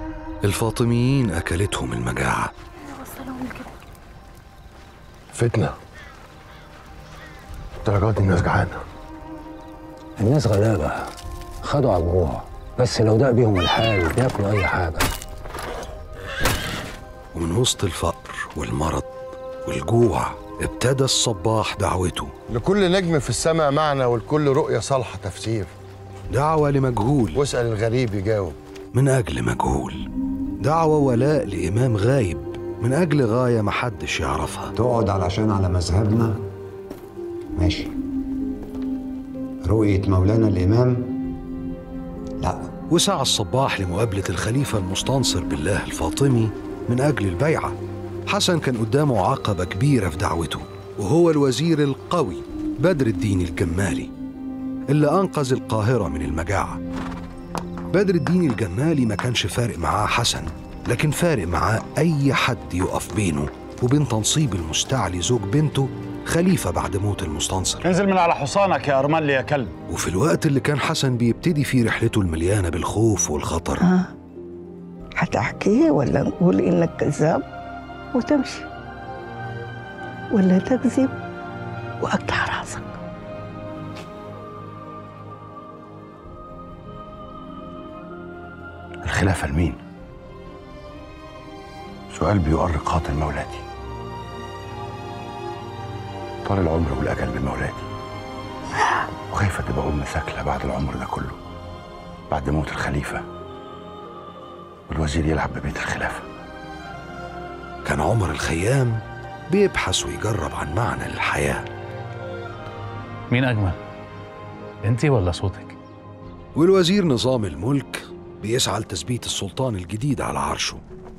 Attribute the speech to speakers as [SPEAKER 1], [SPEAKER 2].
[SPEAKER 1] الفاطميين أكلتهم المجاعة
[SPEAKER 2] فتنة الدرجات دي الناس جعانة
[SPEAKER 3] الناس غلابة خدوا على الجوع بس لو داق بيهم الحال بياكلوا أي حاجة
[SPEAKER 1] ومن وسط الفقر والمرض والجوع ابتدى الصباح دعوته
[SPEAKER 2] لكل نجم في السماء معنى ولكل رؤية صالحة تفسير
[SPEAKER 1] دعوة لمجهول
[SPEAKER 2] واسأل الغريب يجاوب
[SPEAKER 1] من أجل مجهول دعوة ولاء لإمام غايب من أجل غاية محدش يعرفها
[SPEAKER 4] تقعد علشان على مذهبنا ماشي رؤية مولانا الإمام لا
[SPEAKER 1] وسعى الصباح لمقابلة الخليفة المستنصر بالله الفاطمي من أجل البيعة حسن كان قدامه عقبة كبيرة في دعوته وهو الوزير القوي بدر الدين الجمالي اللي أنقذ القاهرة من المجاعة بدر الدين الجمالي ما كانش فارق معاه حسن لكن فارق معاه أي حد يقف بينه وبين تنصيب المستعلي زوج بنته خليفة بعد موت المستنصر
[SPEAKER 5] انزل من على حصانك يا أرمل يا كلب
[SPEAKER 1] وفي الوقت اللي كان حسن بيبتدي فيه رحلته المليانة بالخوف والخطر
[SPEAKER 6] ها هتحكي ولا نقول انك كذاب وتمشي ولا تكذب واقطع راسك
[SPEAKER 2] الخلافة لمين؟ سؤال بيؤرق خاطر مولاتي طال العمر والأجل بمولاتي وخايفة تبقى أم ثكلة بعد العمر ده كله بعد موت الخليفة والوزير يلعب ببيت الخلافة
[SPEAKER 1] كان عمر الخيام بيبحث ويجرب عن معنى للحياة
[SPEAKER 7] مين أجمل؟ أنت ولا صوتك؟
[SPEAKER 1] والوزير نظام الملك بيسعى لتثبيت السلطان الجديد على عرشه